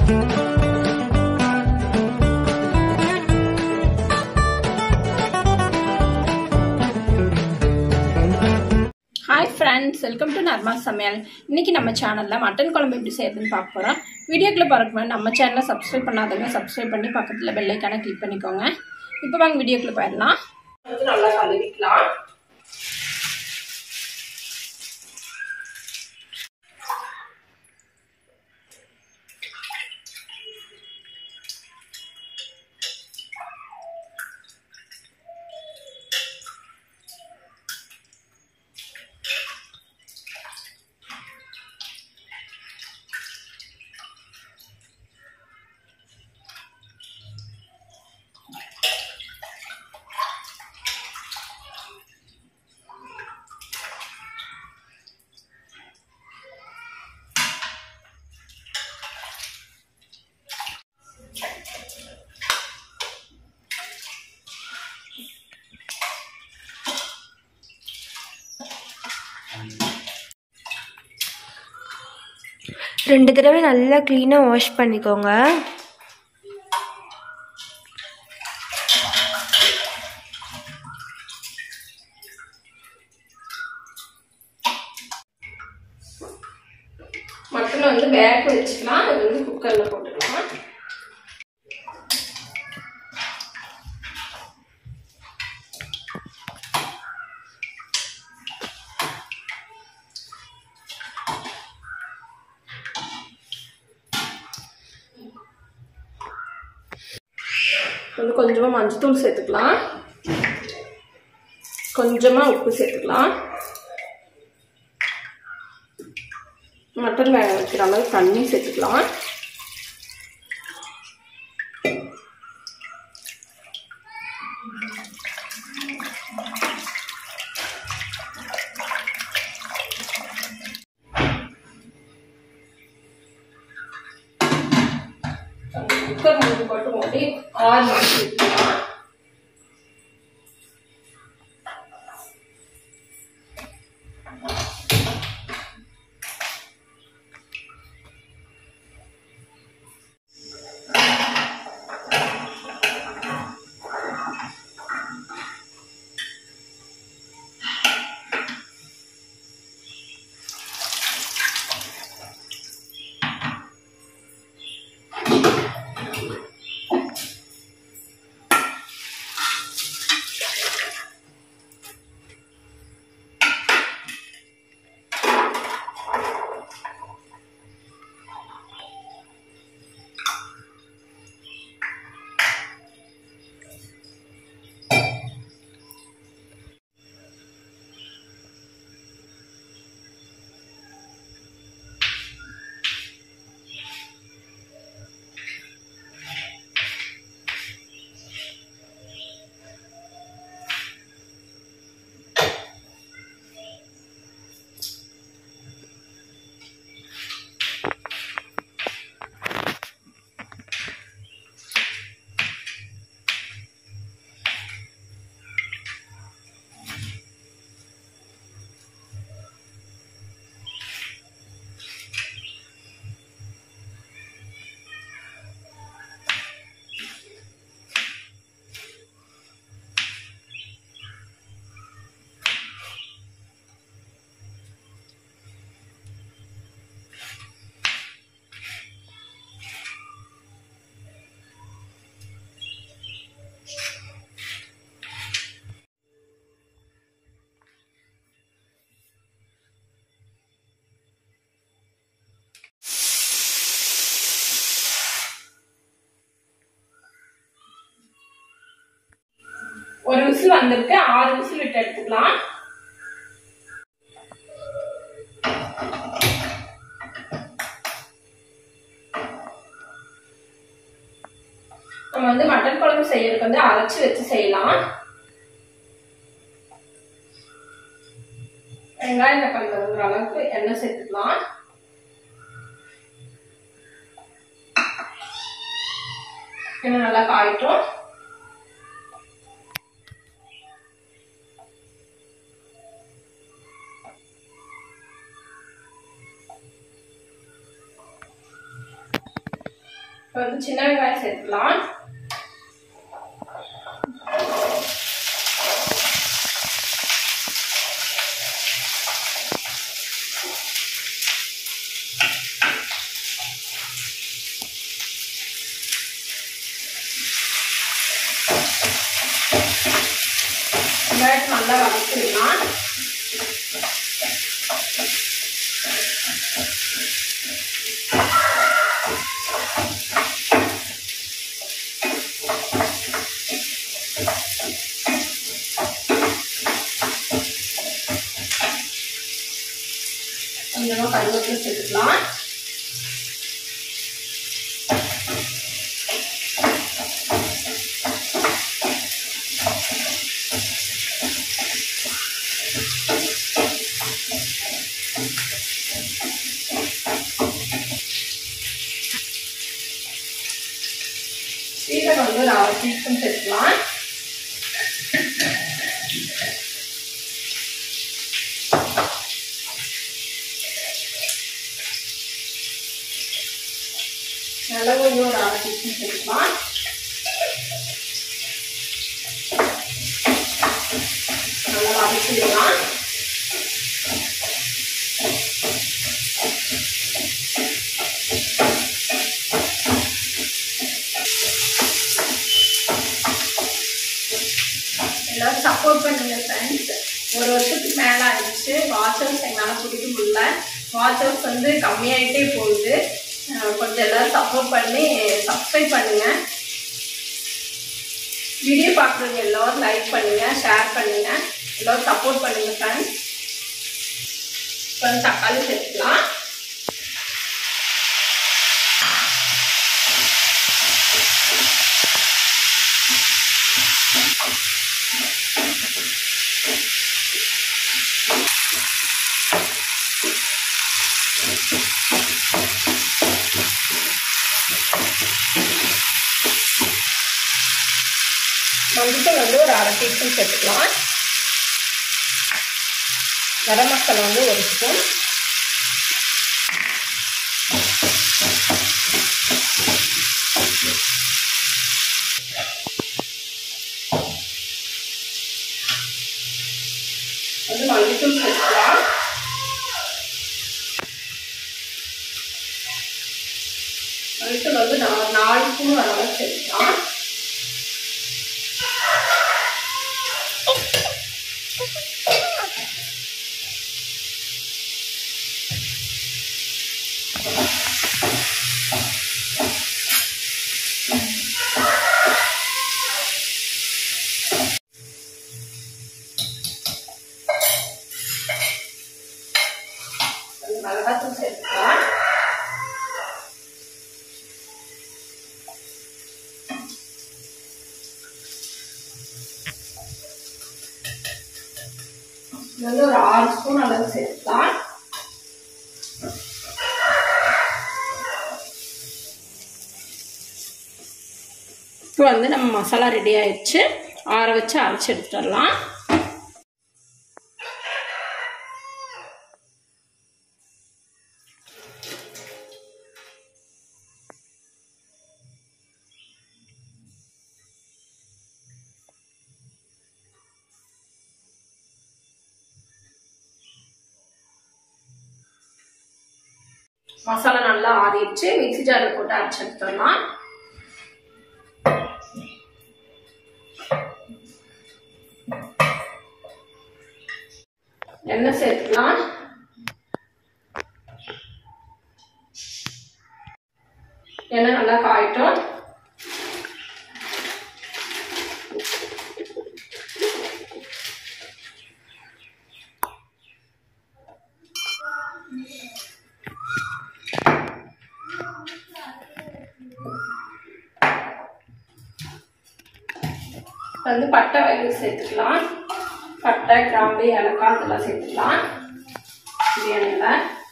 hi friends welcome to Narma சமையல் இன்னைக்கு நம்ம சேனலில் மட்டன் குழம்பு எப்படி செய்யறதுன்னு பார்க்க போகிறோம் வீடியோக்குள்ள பார்க்க முன்னாடி நம்ம சேனலை சப்ஸ்கிரைப் பண்ணாதவங்க சப்ஸ்கிரைப் பண்ணி பக்கத்தில் பெல்லைக்கான கிளிக் பண்ணிக்கோங்க இப்போ வாங்க வீடியோக்குள்ள போயிடலாம் வந்து நல்லா கழுவிக்கலாம் ரெண்டு தடவை நல்லா க்ளீனாக வாஷ் பண்ணிக்கோங்க மட்டன் வந்து வேக வச்சுக்கலாம் அது வந்து குக்கரில் போட்டுக்கலாம் வந்து கொஞ்சமாக மஞ்சத்தூள் சேர்த்துக்கலாம் கொஞ்சமாக உப்பு சேர்த்துக்கலாம் மட்டன் வேக வைக்கிற அளவு தண்ணி சேர்த்துக்கலாம் குக்கர் மூடி போட்டு மூடி ஆறு மணிக்கு வைக்கலாம் ஒரு விசில் வந்திருக்கு ஆறு விசில் விட்டு எடுத்துக்கலாம் நம்ம வந்து மட்டன் குழம்பு செய்யறதுக்கு வந்து அரைச்சு வச்சு செய்யலாம் வெங்காயம் தக்காளி வதங்குற அளவுக்கு எண்ணெய் சேர்த்துக்கலாம் எண்ணெய் நல்லா காயிட்டும் இப்போ வந்து சின்ன வெங்காயம் சேர்த்துக்கலாம் வெங்காயத்தை நல்லா வதக்கிடலாம் கொஞ்சமாக கருவேப்பிலை சேர்த்துக்கலாம் சீரகம் வந்து ஒரு அரை டீஸ்பூன் சேர்த்துக்கலாம் மிளகு வந்து ஒரு அரை டீஸ்பூன் சேர்த்துக்கலாம் நல்லா வதக்கிடலாம் எல்லாரும் சப்போர்ட் பண்ணுங்க ஃப்ரெண்ட்ஸ் ஒரு வருஷத்துக்கு மேலே ஆயிடுச்சு வாட்சர்ஸ் எங்களால் பிடிக்க முடியல வாட்சர்ஸ் வந்து கம்மியாயிட்டே போகுது அஹ் கொஞ்சம் எல்லாரும் சப்போர்ட் பண்ணி சப்ஸ்கிரைப் பண்ணுங்க வீடியோ பார்க்குறவங்க எல்லோரும் லைக் பண்ணுங்க ஷேர் பண்ணுங்க எல்லோரும் சப்போர்ட் பண்ணுங்க ஃப்ரெண்ட்ஸ் இப்போ வந்து தக்காளி சேர்த்துக்கலாம் மஞ்சள் வந்து ஒரு அரை டீஸ்பூன் சேர்த்துக்கலாம் கரம் மசாலா வந்து ஒரு ஸ்பூன் வந்து மல்லித்தூள் சேர்த்துக்கலாம் மல்லித்தூள் வந்து நா- நாலு ஸ்பூன் வர அளவு சேர்த்துக்கலாம் கொஞ்சம் மிளகாத்தூள் சேர்த்துக்கலாம் இது வந்து ஒரு ஆறு ஸ்பூன் அளவு சேர்த்துக்கலாம் இப்போ வந்து நம்ம மசாலா ரெடி ஆயிடுச்சு ஆற வச்சு அரைச்சி எடுத்துடலாம் மசாலா நல்லா ஆறிடுச்சு மிக்ஸி ஜாரில் போட்டு அரைச்சி எடுத்துடலாம் எண்ணெய் சேர்த்துக்கலாம் எண்ணெய் நல்லா காயட்டும் வந்து பட்டை வகைகள் சேர்த்துக்கலாம் பட்டை கிராம்பு ஏலக்காய் இதெல்லாம் சேர்த்துக்கலாம் பிரியாணியில்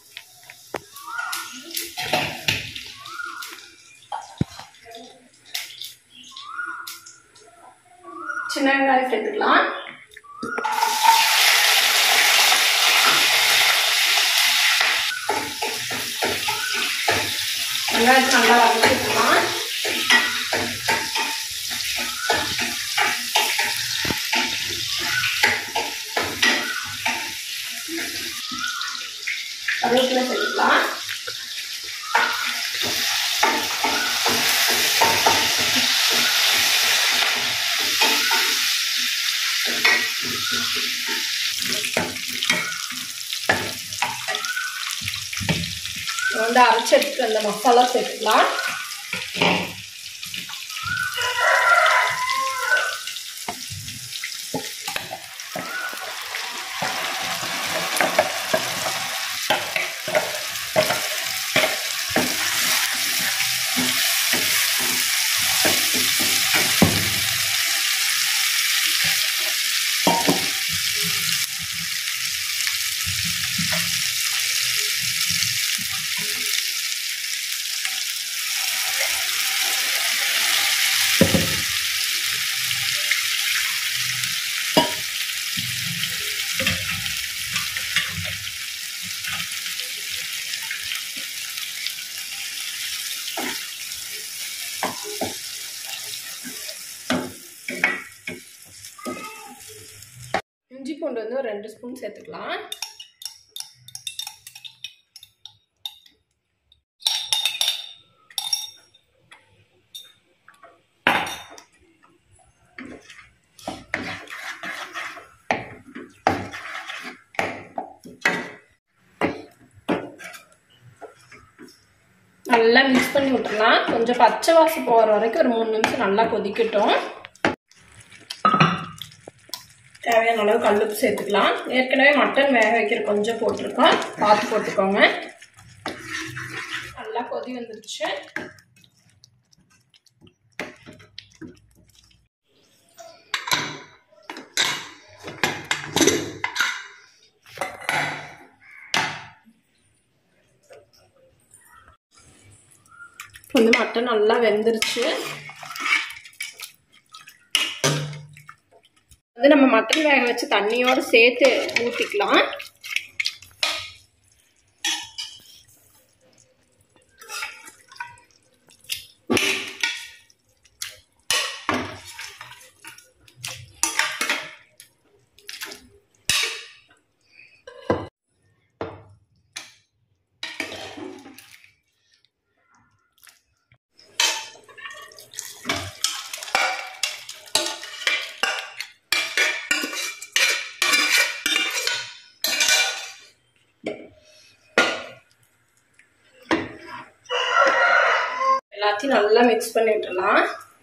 சின்ன வெங்காயம் சேர்த்துக்கலாம் வெங்காயத்தை நல்லா வதக்கிக்கலாம் வந்து அரைச்சி எடுத்துட்டு அந்த மசாலா சேர்த்துக்கலாம் இஞ்சி பூண்டு வந்து ஒரு ரெண்டு ஸ்பூன் சேர்த்துக்கலாம் நல்லா மிக்ஸ் பண்ணி விட்டுறலாம் கொஞ்சம் பச்சை வாசம் போகிற வரைக்கும் ஒரு மூணு நிமிஷம் நல்லா கொதிக்கட்டும் தேவையான அளவு கல்லுப்பு சேர்த்துக்கலாம் ஏற்கனவே மட்டன் வேக வைக்கிற கொஞ்சம் போட்டிருக்கோம் பார்த்து போட்டுக்கோங்க நல்லா கொதி வந்துருச்சு வந்து மட்டன் நல்லா வெந்துருச்சு வந்து நம்ம மட்டன் வேக வச்சு தண்ணியோடு சேர்த்து ஊற்றிக்கலாம் எல்லாத்தையும் நல்லா மிக்ஸ் பண்ணி விட்டுலாம்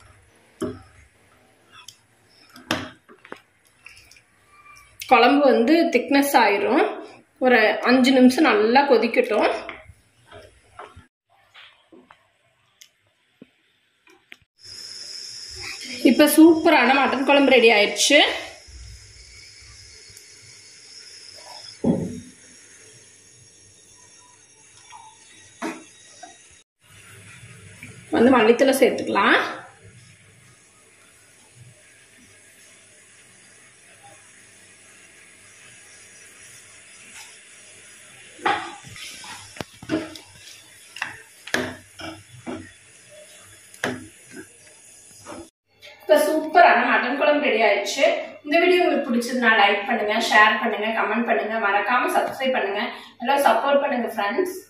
குழம்பு வந்து திக்னஸ் ஆயிரும் ஒரு அஞ்சு நிமிஷம் நல்லா கொதிக்கட்டும் இப்போ சூப்பரான மட்டன் குழம்பு ரெடி ஆயிடுச்சு வந்து மல்லித்தலை சேர்த்துக்கலாம் இப்போ சூப்பரான மட்டன் குழம்பு ரெடி ஆயிடுச்சு இந்த வீடியோ உங்களுக்கு பிடிச்சதுனா லைக் பண்ணுங்க ஷேர் பண்ணுங்க கமெண்ட் பண்ணுங்க மறக்காம சப்ஸ்கிரைப் பண்ணுங்க எல்லாம் சப்போர்ட் பண்ணுங்க ஃப்ரெண்ட்ஸ்